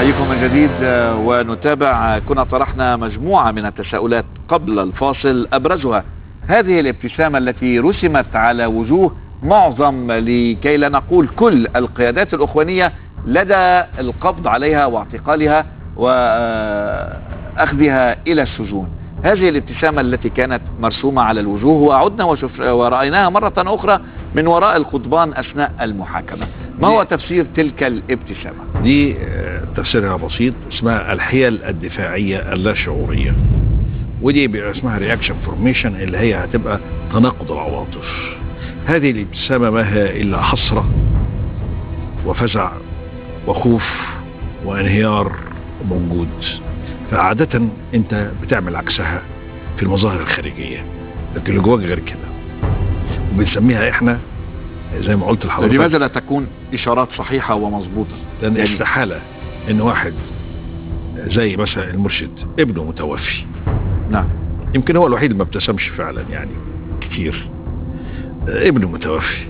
بكم من جديد ونتابع كنا طرحنا مجموعة من التساؤلات قبل الفاصل أبرزها هذه الابتسامة التي رسمت على وجوه معظم لكي لا نقول كل القيادات الأخوانية لدى القبض عليها واعتقالها وأخذها إلى السجون هذه الابتسامة التي كانت مرسومة على الوجوه وعدنا وشف ورأيناها مرة أخرى من وراء القضبان أثناء المحاكمة ما هو تفسير تلك الابتسامة دي آه، تفسيرها بسيط اسمها الحيل الدفاعية اللاشعورية ودي بيبقى اسمها رياكشن فورميشن اللي هي هتبقى تناقض العواطف هذه الابتسامة ما هي إلا حسرة وفزع وخوف وانهيار موجود فعادة انت بتعمل عكسها في المظاهر الخارجية لكن اللي جواك غير كده وبنسميها احنا زي ما قلت لحضرتك لماذا لا تكون إشارات صحيحة ومظبوطة لان يعني- استحالة ان واحد زي مثلا المرشد ابنه متوفي نعم يمكن هو الوحيد اللي ما ابتسمش فعلا يعني كتير آه، ابنه متوفي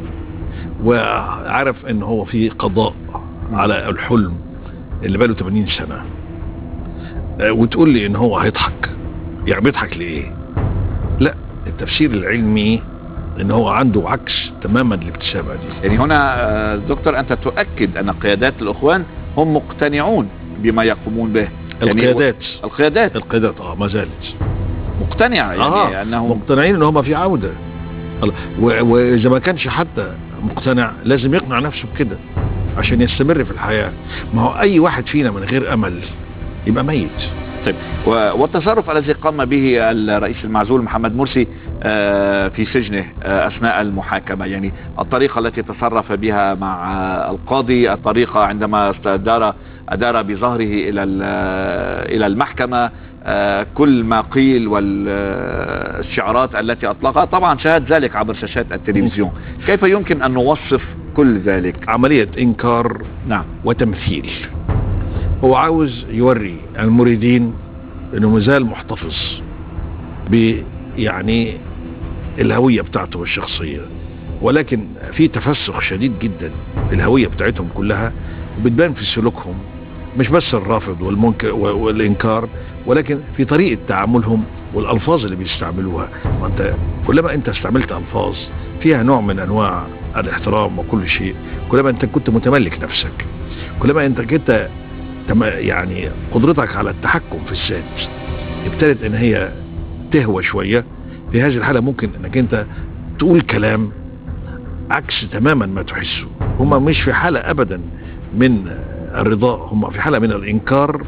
وعارف ان هو في قضاء على الحلم اللي بقاله 80 سنة آه، وتقول لي ان هو هيضحك يعني بيضحك ليه لا التفسير العلمي ان هو عنده عكس تماما الابتسامة دي يعني هنا آه، دكتور أنت تؤكد أن قيادات الأخوان هم مقتنعون بما يقومون به يعني القيادات القيادات القيادات اه ما زالت مقتنعة يعني آه، أنه مقتنعين ان هم في عودة الله. و- واذا ما كانش حتى مقتنع لازم يقنع نفسه بكده عشان يستمر في الحياة ما هو اي واحد فينا من غير امل يبقى ميت طيب و- والتصرف الذي قام به الرئيس المعزول محمد مرسي آه، في سجنه آه، اثناء المحاكمه يعني الطريقه التي تصرف بها مع آه، القاضي الطريقه عندما استدار ادار بظهره الى ال- آه، الى المحكمه آه، كل ما قيل والشعارات التي اطلقها طبعا شاهد ذلك عبر شاشات التلفزيون كيف يمكن ان نوصف كل ذلك عملية انكار نعم وتمثيل هو عاوز يوري المريدين انه مازال محتفظ ب يعني الهوية بتاعته الشخصية ولكن في تفسخ شديد جدا في الهوية بتاعتهم كلها وبتبان في سلوكهم مش بس الرافض والمنكر والانكار ولكن في طريقة تعاملهم والالفاظ اللي بيستعملوها وانت كلما انت استعملت الفاظ فيها نوع من انواع الاحترام وكل شيء كلما انت كنت متملك نفسك كلما انت كنت تم- يعني قدرتك على التحكم في الذات ابتدت ان هي تهوى شوية في هذه الحالة ممكن انك انت تقول كلام عكس تماما ما تحسه هم مش في حالة ابدا من الرضا هم في حالة من الانكار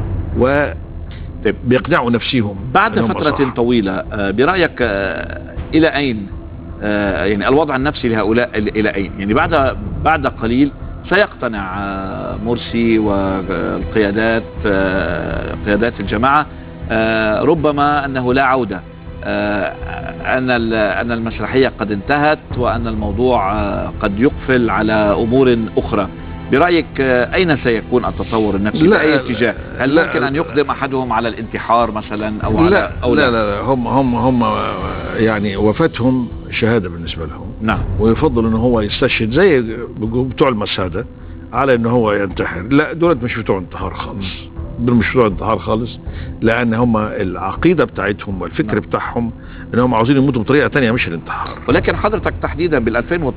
طيب. وبيقنعوا نفسهم بعد إنهم فترة صح. طويلة آه، برأيك آه، إلى أين آه، يعني الوضع النفسي لهؤلاء ال- إلى أين يعني بعد بعد قليل سيقتنع آه، مرسي والقيادات آه، قيادات الجماعة آه، ربما أنه لا عودة آه، أن ال- أن المسرحية قد انتهت وأن الموضوع آه، قد يقفل على أمور أخرى برأيك آه، أين سيكون التطور النفسي لا، بأي اتجاه هل لا، ممكن أن يقدم أحدهم على الانتحار مثلا أو على لا أو لا لا لا هم هم هم يعني وفاتهم شهادة بالنسبة لهم نعم ويفضل ان هو يستشهد زي بتوع المسادة على ان هو ينتحر لا دولت مش بتوع انتحار خالص دول مش بتوع انتحار خالص لان هم العقيدة بتاعتهم والفكر نعم. بتاعهم ان هم عاوزين يموتوا بطريقة تانية مش الانتحار ولكن حضرتك تحديدا بال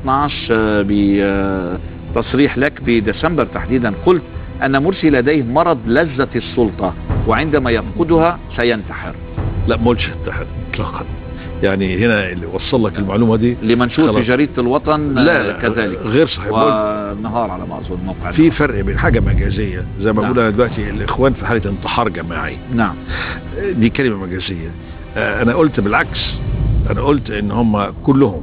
2012 بتصريح لك بديسمبر تحديدا قلت ان مرسي لديه مرض لذة السلطة وعندما يفقدها سينتحر لا ما قلتش انتحر اطلاقا يعني هنا اللي وصل لك المعلومة دي لمنشور في خلاص. جريدة الوطن لا آه، لا كذلك غير صحيح بقول- والنهار على ما اظن موقع في النهار. فرق بين حاجة مجازية زي ما نعم. بقول انا دلوقتي الاخوان في حالة انتحار جماعي نعم دي كلمة مجازية آه، انا قلت بالعكس انا قلت ان هم كلهم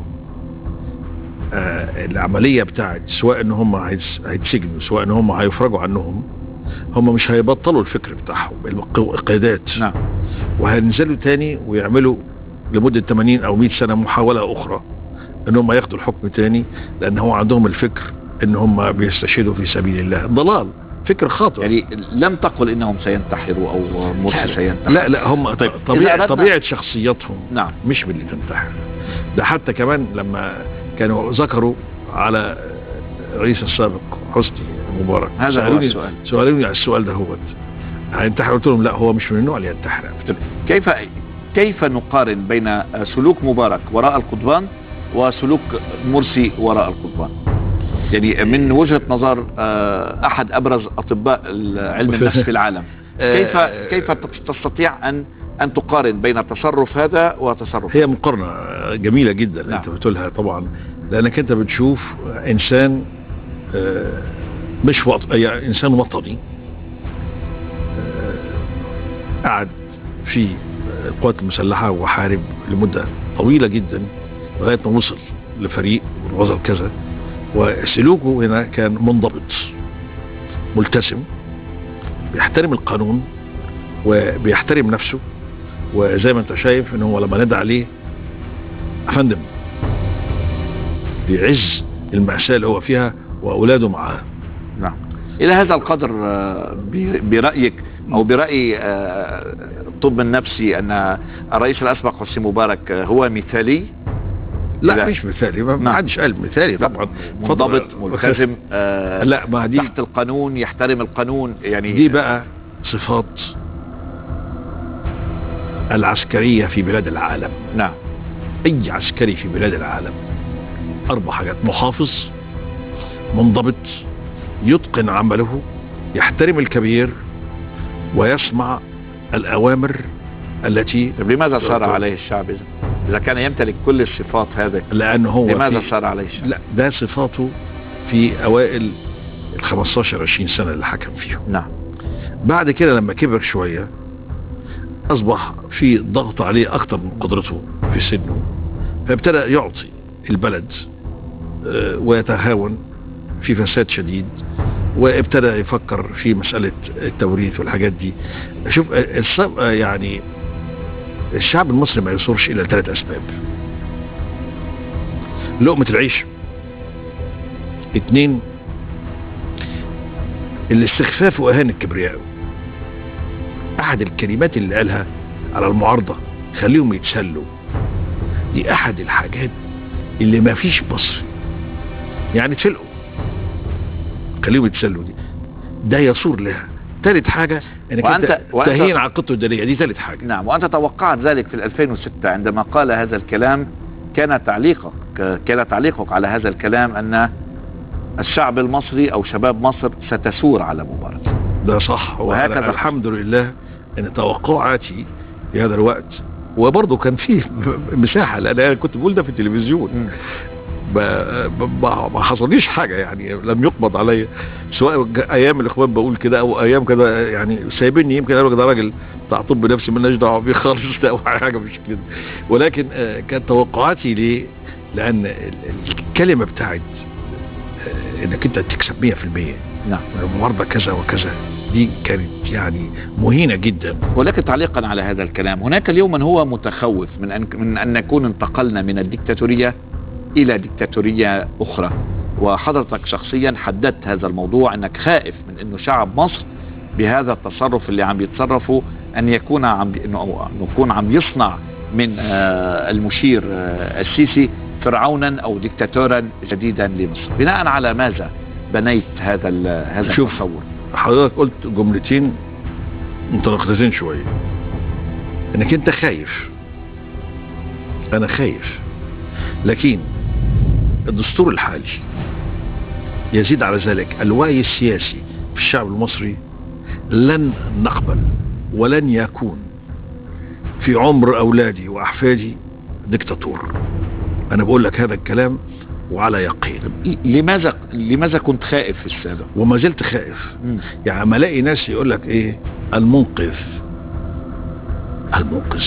آه، العملية بتاعت سواء ان هم هيتس- هيتسجنوا سواء ان هم هيفرجوا عنهم هم مش هيبطلوا الفكر بتاعهم الق- القيادات نعم وهينزلوا تاني ويعملوا لمدة 80 او 100 سنة محاولة اخرى ان هم ياخدوا الحكم تاني لان هو عندهم الفكر ان هم بيستشهدوا في سبيل الله ضلال فكر خاطئ يعني لم تقل انهم سينتحروا او مرسي سينتحر لا لا هم طيب، طيب إذا طبيعة, أردنا- طبيعة شخصياتهم نعم مش باللي تنتحر ده حتى كمان لما كانوا ذكروا على الرئيس السابق حسني مبارك هذا هو سألوني- السؤال. سألوني على السؤال ده هو هينتحر قلت لهم لا هو مش من النوع اللي ينتحر طيب، كيف كيف نقارن بين سلوك مبارك وراء القضبان وسلوك مرسي وراء القضبان يعني من وجهة نظر آه، أحد أبرز أطباء علم النفس في العالم كيف آه، كيف تستطيع أن أن تقارن بين تصرف هذا وتصرف هي مقارنة جميلة جدا نعم. انت بتقولها طبعا لانك انت بتشوف انسان آه، مش وط... يعني انسان وطني آه، قعد في القوات المسلحة وحارب لمدة طويلة جدا لغاية ما وصل لفريق ووصل كذا وسلوكه هنا كان منضبط ملتزم بيحترم القانون وبيحترم نفسه وزي ما انت شايف ان هو لما ندى عليه افندم بيعز المأساة اللي هو فيها واولاده معاه نعم إلى هذا القدر آه، ب- برأيك أو برأي آه، الطب النفسي أن الرئيس الأسبق حسني مبارك آه، هو مثالي لا لا. مش مثالي ما- ما نعم. حدش قال مثالي طبعا منضبط اتفضل. ملتزم آه، لا ما دي تحت القانون يحترم القانون يعني دي بقى صفات العسكرية في بلاد العالم نعم اي عسكري في بلاد العالم اربع حاجات محافظ منضبط يتقن عمله يحترم الكبير ويسمع الاوامر التي طيب لماذا صار عليه الشعب إذا إذا كان يمتلك كل الصفات هذه لان هو لماذا في- صار عليه الشعب لا ده صفاته في اوائل ال 15 20 سنه اللي حكم فيهم نعم بعد كده لما كبر شويه اصبح في ضغط عليه اكتر من قدرته في سنه فابتدى يعطي البلد آه، ويتهاون في فساد شديد وابتدى يفكر في مسألة التوريث والحاجات دي شوف آه، الص- آه، يعني الشعب المصري ما يصورش إلا ثلاث أسباب لقمة العيش اتنين الاستخفاف وإهانة الكبرياء أحد الكلمات اللي قالها على المعارضة خليهم يتسلوا دي أحد الحاجات اللي ما فيش مصر يعني تفلقوا خليهم يتسلوا دي ده يصور لها ثالث حاجة انك وأنت- انت وأنت- تهين عقيدته الدينية دي ثالث حاجة نعم وأنت توقعت ذلك في 2006 عندما قال هذا الكلام كان تعليقك كان تعليقك على هذا الكلام أن الشعب المصري أو شباب مصر ستسور على مبارك ده صح وهكذا وهكذا الحمد لله ان توقعاتي في هذا الوقت وبرضه كان فيه مساحة لان انا كنت بقول ده في التلفزيون ما ما- ما حصليش حاجة يعني لم يقبض عليا سواء ج- ايام الاخوان بقول كده او ايام كده يعني سايبني يمكن قالوا ده راجل بتاع طب نفسي مالناش دعوه بيه خالص ده او حاجه بالشكل ده ولكن آه، كانت توقعاتي ليه؟ لان ال- ال- الكلمه بتاعت آه، انك انت تكسب 100% نعم المعارضه كذا وكذا دي كانت يعني مهينه جدا ولكن تعليقا على هذا الكلام هناك اليوم من هو متخوف من أن, من أن نكون انتقلنا من الدكتاتورية إلى دكتاتورية أخرى وحضرتك شخصيا حددت هذا الموضوع أنك خائف من أنه شعب مصر بهذا التصرف اللي عم يتصرفوا أن يكون عم أنه أو أنه يكون عم يصنع من آه، المشير آه، السيسي فرعونا أو دكتاتورا جديدا لمصر بناء على ماذا بنيت هذا ال- هذا شوف. التصور حضرتك قلت جملتين متناقضتين شويه انك انت خايف انا خايف لكن الدستور الحالي يزيد على ذلك الوعي السياسي في الشعب المصري لن نقبل ولن يكون في عمر اولادي واحفادي دكتاتور انا بقول لك هذا الكلام وعلى يقين لماذا لماذا كنت خائف في السابق؟ وما زلت خائف مم. يعني ما الاقي ناس يقول لك ايه المنقذ المنقذ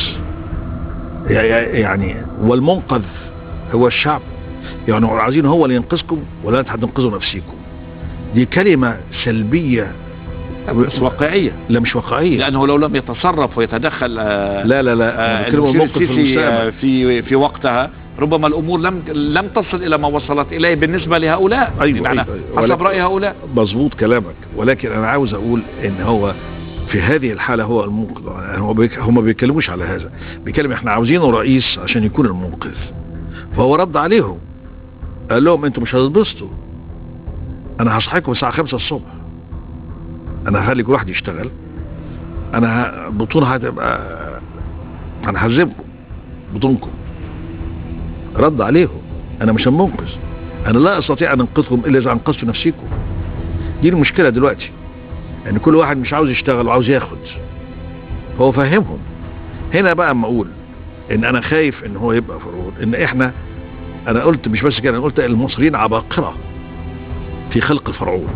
يعني والمنقذ هو الشعب يعني هو عايزين هو اللي ينقذكم ولا انتوا هتنقذوا نفسيكم دي كلمة سلبية بس واقعية لا مش واقعية لأنه لو لم يتصرف ويتدخل آه، لا لا لا آه، أنا بتكلم المشير المنقذ في السيسي آه، المستقبل في في وقتها ربما الأمور لم لم تصل إلى ما وصلت إليه بالنسبة لهؤلاء أيوة، بمعنى أيوة، أيوة. حسب ولكن- رأي هؤلاء مظبوط كلامك ولكن انا عاوز اقول ان هو في هذه الحالة هو المنقذ يعني هو بيك هم بيتكلموش على هذا بيتكلم احنا عاوزينه رئيس عشان يكون المنقذ فهو رد عليهم قال لهم انتوا مش هتتبسطوا انا هصحيكم الساعه 5 الصبح انا هخلي كل واحد يشتغل انا ه- بطون هتبقى انا ههزمكم بطونكم رد عليهم انا مش المنقذ انا لا استطيع ان انقذكم الا اذا انقذت نفسيكم دي المشكله دلوقتي ان يعني كل واحد مش عاوز يشتغل وعاوز ياخد هو فاهمهم هنا بقى اما اقول ان انا خايف ان هو يبقى فرعون ان احنا انا قلت مش بس كده انا قلت المصريين عباقره في خلق الفرعون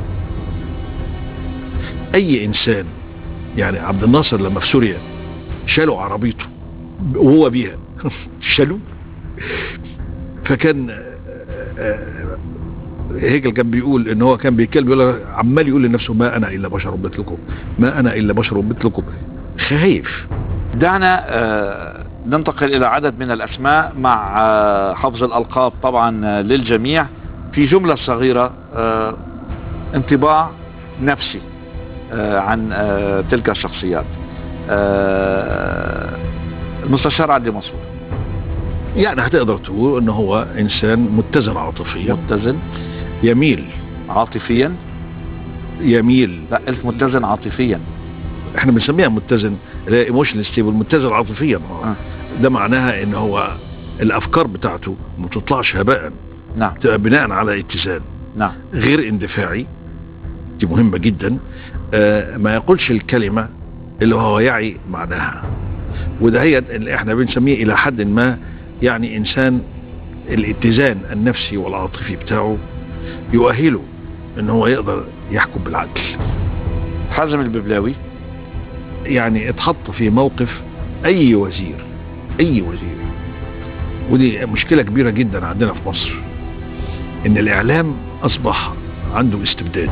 اي انسان يعني عبد الناصر لما في سوريا شالوا عربيته وهو بيها شالوه فكان آه، آه، هيجل كان بيقول ان هو كان بيتكلم يقول عمال يقول لنفسه ما انا الا بشر مثلكم ما انا الا بشر مثلكم خايف دعنا آه، ننتقل إلى عدد من الأسماء مع آه، حفظ الألقاب طبعا آه، للجميع في جملة صغيرة آه، انطباع نفسي آه، عن آه، تلك الشخصيات آه، المستشار عدلي منصور يعني هتقدر تقول ان هو انسان متزن عاطفيا متزن يميل عاطفيا يميل لا قلت متزن عاطفيا احنا بنسميها متزن ايموشنال ستيبل متزن عاطفيا آه. ده معناها ان هو الافكار بتاعته ما بتطلعش هباء نعم بتبقى بناء على اتزان نعم غير اندفاعي دي مهمة جدا آه ما يقولش الكلمة اللي هو يعي معناها وده هي اللي احنا بنسميه الى حد ما يعني انسان الاتزان النفسي والعاطفي بتاعه يؤهله ان هو يقدر يحكم بالعدل حازم الببلاوي يعني اتحط في موقف اي وزير اي وزير ودي مشكلة كبيرة جدا عندنا في مصر ان الاعلام اصبح عنده استبداد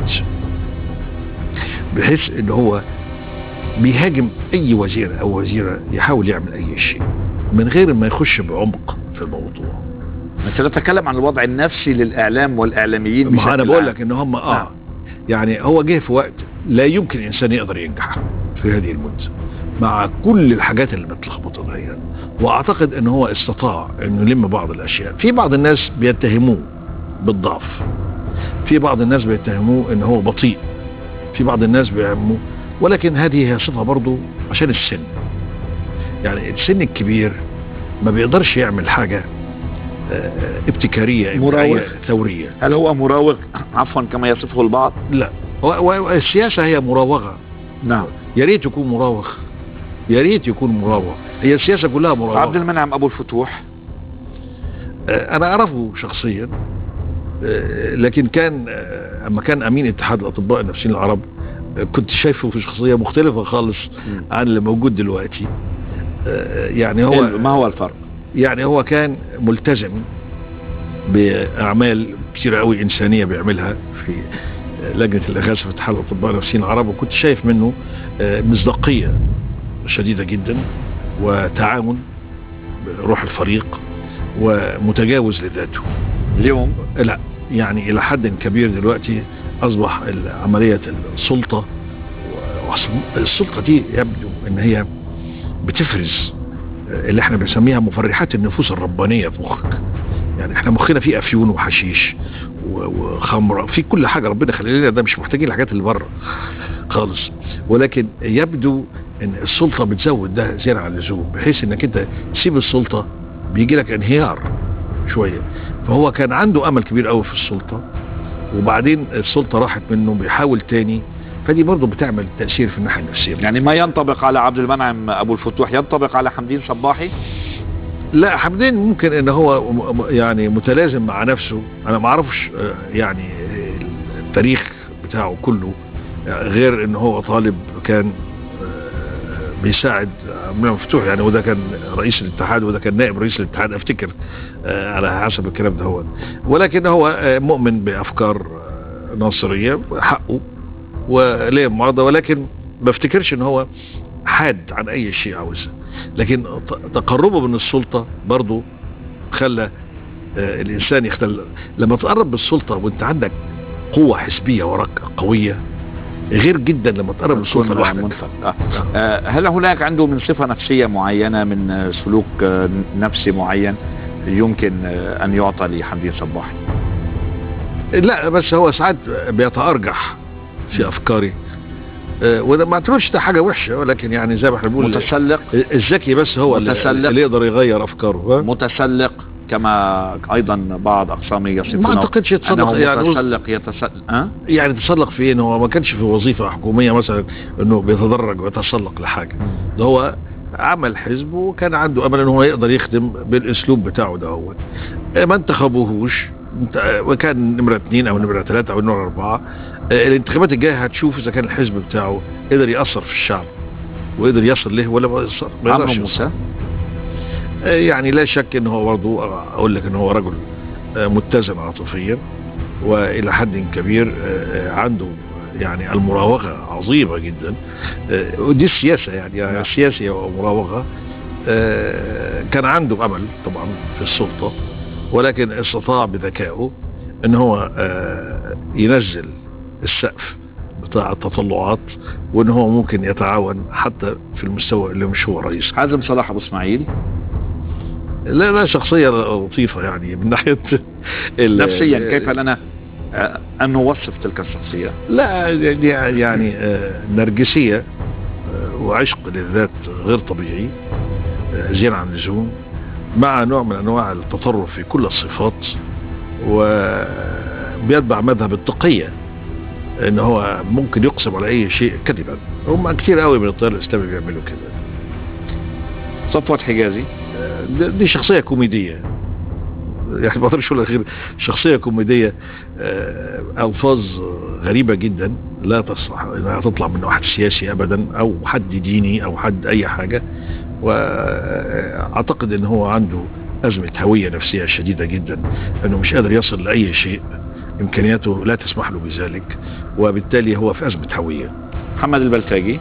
بحيث ان هو بيهاجم اي وزير او وزيرة يحاول يعمل اي شيء من غير ما يخش بعمق في الموضوع انت تتكلم عن الوضع النفسي للاعلام والاعلاميين ما انا بشكل بقول عام. لك ان هم اه نعم. يعني هو جه في وقت لا يمكن انسان يقدر ينجح في هذه المدة مع كل الحاجات اللي متلخبطه دي واعتقد ان هو استطاع انه يلم بعض الاشياء في بعض الناس بيتهموه بالضعف في بعض الناس بيتهموه ان هو بطيء في بعض الناس بيتهموه ولكن هذه هي صفة برضه عشان السن يعني السن الكبير ما بيقدرش يعمل حاجة آه، ابتكارية مراوغ. إبداعية ثورية هل هو مراوغ عفوا كما يصفه البعض لا و- و- والسياسة هي مراوغة نعم يا ريت يكون مراوغ يا ريت يكون مراوغ هي السياسة كلها عبد مراوغة المنعم ابو الفتوح آه، أنا أعرفه شخصيا آه، لكن كان آه، أما كان أمين اتحاد الأطباء النفسيين العرب آه، كنت شايفه في شخصية مختلفة خالص عن اللي موجود دلوقتي آه، يعني هو هو ما هو الفرق يعني هو كان ملتزم بأعمال كتير قوي إنسانية بيعملها في لجنة الإغاثة في اتحاد الأطباء النفسيين العرب وكنت شايف منه آه، مصداقية شديدة جدا وتعاون بروح الفريق ومتجاوز لذاته اليوم لا يعني إلى حد كبير دلوقتي أصبح عملية السلطة وأصل- السلطة دي يبدو إن هي بتفرز اللي احنا بنسميها مفرحات النفوس الربانية في مخك يعني احنا مخنا فيه افيون وحشيش و- وخمره في كل حاجه ربنا خلي لنا ده مش محتاجين الحاجات اللي بره خالص ولكن يبدو ان السلطه بتزود ده زياده عن اللزوم بحيث انك انت تسيب السلطه بيجي لك انهيار شويه فهو كان عنده امل كبير قوي في السلطه وبعدين السلطه راحت منه بيحاول تاني فدي برضه بتعمل تاثير في الناحيه النفسيه يعني ما ينطبق على عبد المنعم ابو الفتوح ينطبق على حمدين صباحي لا حمدين ممكن ان هو م- م- يعني متلازم مع نفسه انا ما اعرفش آه، يعني التاريخ بتاعه كله آه، غير ان هو طالب كان آه، بيساعد عبد مفتوح يعني وده كان رئيس الاتحاد وده كان نائب رئيس الاتحاد افتكر آه، على حسب الكلام ده هو ولكن هو آه، مؤمن بافكار آه، ناصريه حقه وليه معارضه ولكن ما افتكرش ان هو حاد عن اي شيء عاوزه لكن ت- تقربه من السلطة برضو خلى آه، الإنسان يختل لما تقرب بالسلطة وانت عندك قوة حزبية وراك قوية غير جدا لما تقرب بالسلطة يكون لوحدك منفرد آه. آه، هل هناك عنده من صفة نفسية معينة من آه، سلوك آه، نفسي معين يمكن آه، أن يعطى لحمدين صباحي لا بس هو ساعات بيتأرجح في افكاري آه، وده ما اعتبرش ده حاجه وحشه ولكن يعني زي ما احنا بنقول متسلق الذكي بس هو اللي, متسلق. اللي يقدر يغير افكاره ها؟ متسلق كما ايضا بعض اقسامي يصفونه ما اعتقدش يتصدق أنه يعني متسلق يتسلق أه؟ يعني تسلق في انه هو ما كانش في وظيفه حكوميه مثلا انه بيتدرج ويتسلق لحاجه ده هو عمل حزب وكان عنده امل ان هو يقدر يخدم بالاسلوب بتاعه ده هو ما انتخبوهوش انت- وكان نمرة اثنين او نمرة ثلاثة او نمرة اربعة آه، الانتخابات الجاية هتشوف اذا كان الحزب بتاعه قدر يأثر في الشعب وقدر يصل له ولا ما يصل ما عمرو يقدرش موسى يصل. آه، يعني لا شك ان هو برضو اقول لك ان هو رجل آه، متزن عاطفيا والى حد كبير آه، آه، عنده يعني المراوغه عظيمه جدا آه، ودي السياسه يعني, يعني نعم. السياسه ومراوغه آه، كان عنده امل طبعا في السلطه ولكن استطاع بذكائه ان هو آه، ينزل السقف بتاع التطلعات وان هو ممكن يتعاون حتى في المستوى اللي مش هو رئيس حازم صلاح ابو اسماعيل لا لا شخصية لطيفة يعني من ناحية ال- نفسيا كيف لنا آه، ان نوصف تلك الشخصيه لا يعني يعني آه، نرجسية آه، وعشق للذات غير طبيعي آه، زيادة عن اللزوم مع نوع من انواع التطرف في كل الصفات وبيتبع مذهب التقية ان هو ممكن يقسم على اي شيء كذبا هم كتير قوي من التيار الاسلامي بيعملوا كده صفوت حجازي دي دي شخصية كوميدية يعني ما اقدرش اقول غير شخصية كوميدية آه، الفاظ غريبة جدا لا تصلح انها تطلع من واحد سياسي ابدا او حد ديني او حد اي حاجة واعتقد ان هو عنده ازمة هوية نفسية شديدة جدا انه مش قادر يصل لاي شيء امكانياته لا تسمح له بذلك وبالتالي هو في ازمة هوية محمد البلتاجي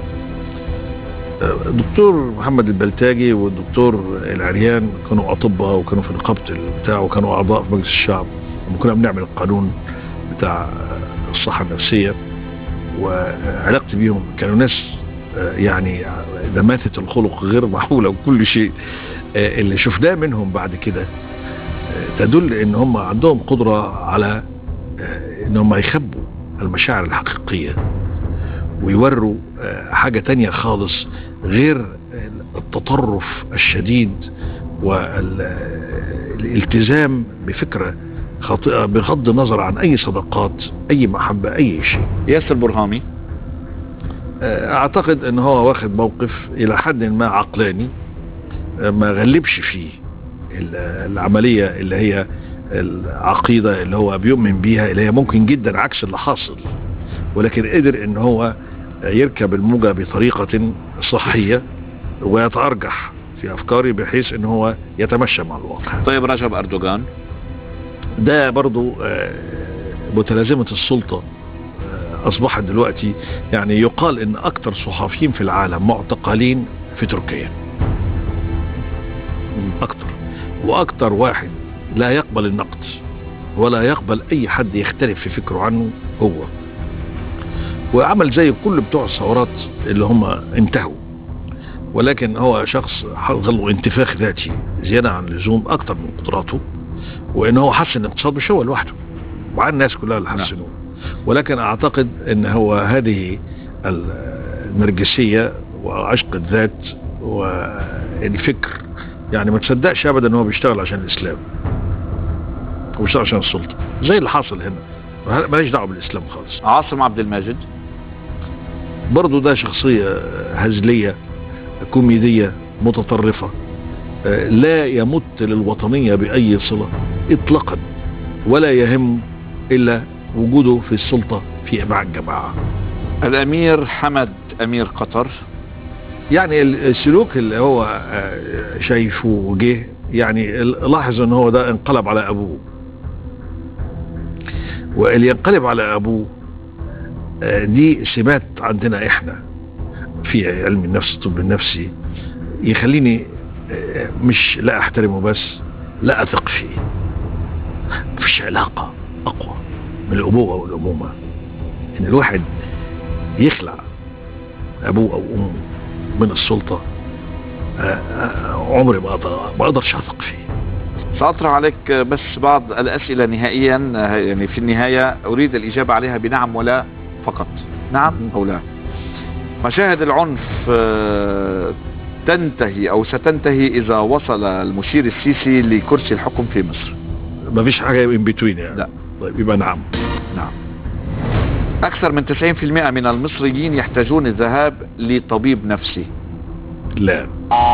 الدكتور محمد البلتاجي والدكتور العريان كانوا اطباء وكانوا في نقابه بتاعه وكانوا اعضاء في مجلس الشعب لما كنا بنعمل القانون بتاع الصحه النفسيه وعلاقتي بيهم كانوا ناس آه، يعني دماثه الخلق غير معقوله وكل شيء آه، اللي شفناه منهم بعد كده آه، تدل ان هم عندهم قدره على آه، ان هم يخبوا المشاعر الحقيقيه ويوروا آه، حاجة تانية خالص غير التطرف الشديد والالتزام بفكرة خاطئة بغض النظر عن أي صداقات أي محبة أي شيء ياسر برهامي آه، أعتقد أن هو واخد موقف إلى حد ما عقلاني آه، ما غلبش فيه ال- العملية اللي هي العقيدة اللي هو بيؤمن بيها اللي هي ممكن جدا عكس اللي حاصل ولكن قدر ان هو يركب الموجة بطريقة صحية ويتأرجح في أفكاري بحيث ان هو يتمشى مع الواقع طيب رجب اردوغان ده برضو آه، متلازمة السلطة آه، أصبحت دلوقتي يعني يقال ان أكثر صحفيين في العالم معتقلين في تركيا أكثر وأكثر واحد لا يقبل النقد ولا يقبل أي حد يختلف في فكره عنه هو وعمل زي كل بتوع الثورات اللي هم انتهوا ولكن هو شخص حصل له انتفاخ ذاتي زيادة عن اللزوم أكثر من قدراته وإن هو حسن الاقتصاد مش هو لوحده وعن الناس كلها اللي نعم. حسنوه ولكن أعتقد إن هو هذه النرجسية وعشق الذات والفكر يعني ما تصدقش أبدا إن هو بيشتغل عشان الإسلام وبيشتغل عشان السلطة زي اللي حاصل هنا ماليش دعوة بالإسلام خالص عاصم عبد الماجد برضو ده شخصية هزلية كوميدية متطرفة آه، لا يمت للوطنية بأي صلة إطلاقا ولا يهم إلا وجوده في السلطة في مع الجماعة الامير حمد امير قطر يعني ال- السلوك اللي هو آه، شايفه وجه يعني ال- لاحظ ان هو ده انقلب على ابوه واللي ينقلب على ابوه آه، دي سمات عندنا احنا في علم النفس الطب النفسي يخليني آه، مش لا احترمه بس لا اثق فيه مفيش علاقة اقوى من الابوة والامومة ان الواحد يخلع ابوه او امه من السلطة آه، آه، عمري ما أقدر- ما اقدرش اثق فيه سأطرح عليك بس بعض الأسئلة نهائيا يعني في النهاية أريد الإجابة عليها بنعم ولا فقط نعم أو لا مشاهد العنف آه، تنتهي أو ستنتهي إذا وصل المشير السيسي لكرسي الحكم في مصر ما فيش حاجه ان بتوين يعني لا. طيب يبقى نعم نعم أكثر من 90% من المصريين يحتاجون الذهاب لطبيب نفسي لا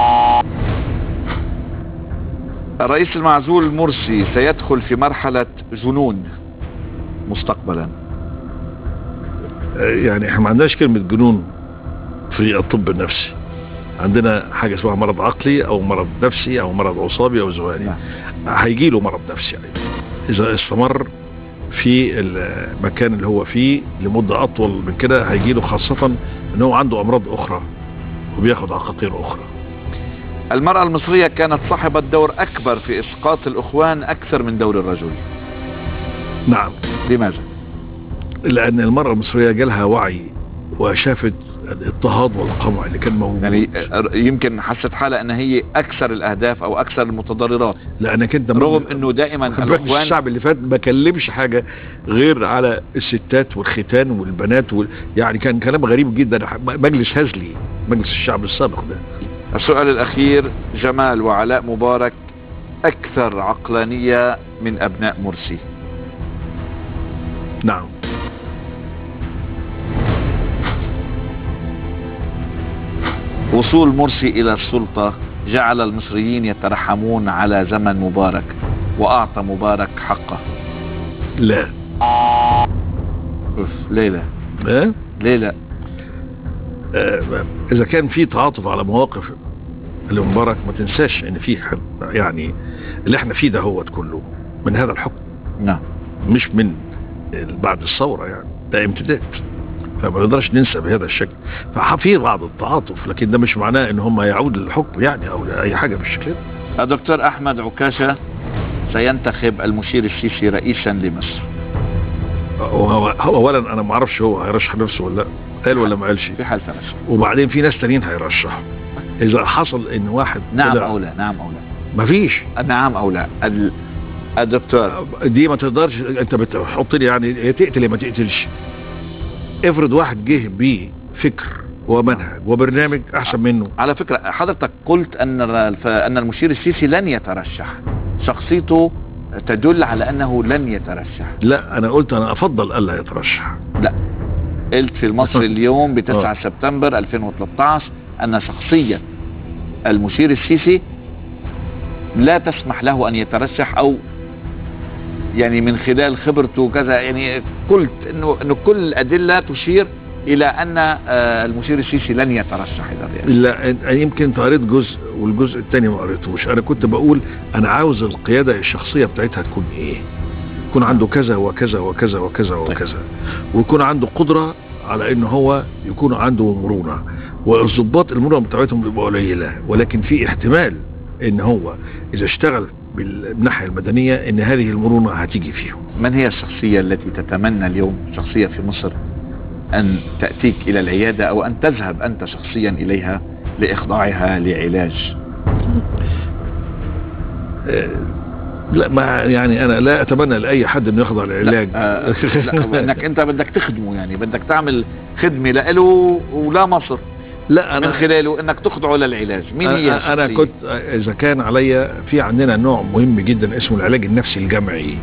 الرئيس المعزول مرسي سيدخل في مرحلة جنون مستقبلا آه، يعني احنا ما عندناش كلمه جنون في الطب النفسي عندنا حاجه اسمها مرض عقلي او مرض نفسي او مرض عصابي او ذهاني نعم. هيجي له مرض نفسي يعني اذا استمر في المكان اللي هو فيه لمده اطول من كده هيجي له خاصه ان هو عنده امراض اخرى وبياخد عقاقير اخرى المرأة المصرية كانت صاحبة دور أكبر في إسقاط الأخوان أكثر من دور الرجل نعم لماذا؟ لان المراه المصريه جالها وعي وشافت الاضطهاد والقمع اللي كان موجود يعني يمكن حست حالها أن هي أكثر الأهداف أو أكثر المتضررات لانك انت رغم أنه دائما خد بالك الأخوان الشعب اللي فات ما كلمش حاجه غير على الستات والختان والبنات وال... يعني كان كلام غريب جدا مجلس هزلي مجلس الشعب السابق ده السؤال الأخير جمال وعلاء مبارك أكثر عقلانية من أبناء مرسي نعم وصول مرسي إلى السلطة جعل المصريين يترحمون على زمن مبارك وأعطى مبارك حقه لا أوف ليه لا أه؟ ليه لا آه، اذا كان في تعاطف على مواقف المبارك ما تنساش ان في حد يعني اللي احنا فيه ده هو كله من هذا الحكم نعم مش من بعد الثوره يعني ده امتداد فما نقدرش ننسى بهذا الشكل ففي بعض التعاطف لكن ده مش معناه ان هم يعود للحكم يعني او اي حاجه بالشكل ده الدكتور أحمد عكاشة سينتخب المشير السيسي رئيسا لمصر وهو هو اولا انا ما اعرفش هو هيرشح نفسه ولا لا قال ولا ما قالش في حال ترشح وبعدين في ناس تانيين هيرشحوا اذا حصل ان واحد نعم طلع- أو لا نعم أو لا مفيش نعم أو لا ال- الدكتور دي ما تقدرش انت بتحط لي يعني يا تقتل يا ما تقتلش افرض واحد جه بفكر ومنهج وبرنامج احسن منه على فكرة حضرتك قلت أن الف- أن المشير السيسي لن يترشح شخصيته تدل على أنه لن يترشح لا انا قلت انا افضل الا يترشح لا قلت في المصري اليوم ب 9 آه. سبتمبر 2013 أن شخصية المشير السيسي لا تسمح له أن يترشح أو يعني من خلال خبرته كذا يعني قلت انه انه كل الادله تشير الى ان آه، المشير السيسي لن يترشح الى الرئاسه لا أنا يمكن قريت جزء والجزء الثاني ما قريتهوش انا كنت بقول انا عاوز القياده الشخصيه بتاعتها تكون ايه يكون عنده كذا وكذا وكذا وكذا وكذا ويكون عنده قدره على ان هو يكون عنده مرونه والضباط المرونه بتاعتهم بتبقى قليله ولكن في احتمال ان هو اذا اشتغل بالناحيه المدنيه ان هذه المرونه هتيجي فيهم من هي الشخصيه التي تتمنى اليوم شخصيه في مصر ان تاتيك الى العياده او ان تذهب انت شخصيا اليها لاخضاعها لعلاج آه، لا ما يعني انا لا اتمنى لاي حد انه يخضع للعلاج لا, آه لا انك انت بدك تخدمه يعني بدك تعمل خدمه له ولا مصر لا من خلاله انك تخضعه للعلاج مين هي انا, أنا الشخصية؟ كنت اذا كان عليا في عندنا نوع مهم جدا اسمه العلاج النفسي الجمعي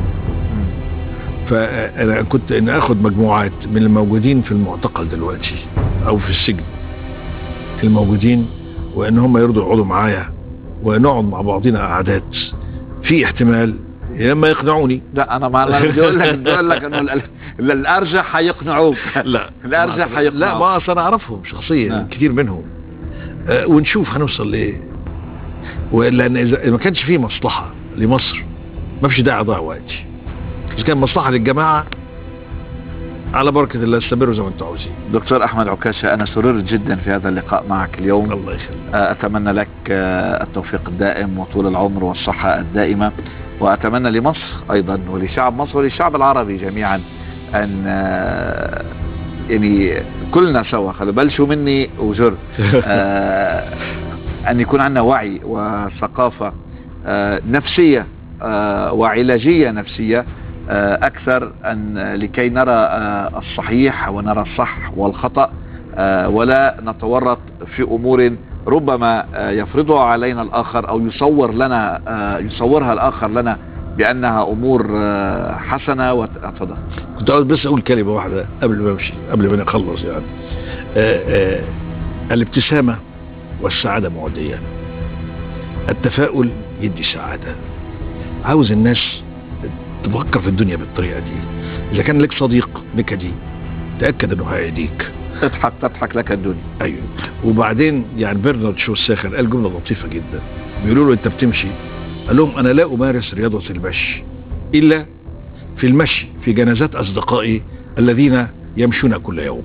فانا كنت ان اخد مجموعات من الموجودين في المعتقل دلوقتي او في السجن الموجودين وان هم يرضوا يقعدوا معايا ونقعد مع بعضنا قعدات في احتمال يا اما يقنعوني لا انا ما انا بدي اقول لك بدي اقول لك انه ال- ال- الارجح حيقنعوك لا الارجح لا حيقنعوك ما اصل انا اعرفهم شخصيا نعم. كتير منهم آه، ونشوف هنوصل لايه ولان اذا ما كانش فيه مصلحه لمصر ما فيش داعي اضيع وقتي اذا كان مصلحه للجماعه على بركه الله استمروا زي ما انتم عاوزين دكتور احمد عكاشه انا سررت جدا في هذا اللقاء معك اليوم الله يخليك آه، اتمنى لك آه، التوفيق الدائم وطول العمر والصحه الدائمه واتمنى لمصر ايضا ولشعب مصر وللشعب العربي جميعا ان آه، يعني كلنا سوا خلوا بلشوا مني وجر آه، ان يكون عندنا وعي وثقافه آه، نفسية آه، وعلاجية نفسية آه، أكثر أن لكي نرى آه، الصحيح ونرى الصح والخطأ آه، ولا نتورط في أمور ربما آه، يفرضها علينا الآخر أو يصور لنا آه، يصورها الآخر لنا بأنها أمور آه، حسنة وتفضل كنت عاوز بس اقول كلمه واحده قبل ما امشي قبل ما نخلص يعني آه آه الابتسامه والسعاده معديان التفاؤل يدي سعاده عاوز الناس تفكر في الدنيا بالطريقه دي اذا كان لك صديق نكدي تاكد انه هيعديك اضحك تضحك لك الدنيا ايوه وبعدين يعني برنارد شو الساخر قال جمله لطيفه جدا بيقولوا له انت بتمشي قال لهم انا لا امارس رياضه المشي الا في المشي في جنازات اصدقائي الذين يمشون كل يوم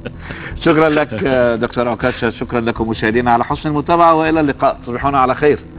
شكرا لك آه، دكتور عكاشة شكرا لكم مشاهدينا على حسن المتابعة وإلى اللقاء تصبحون على خير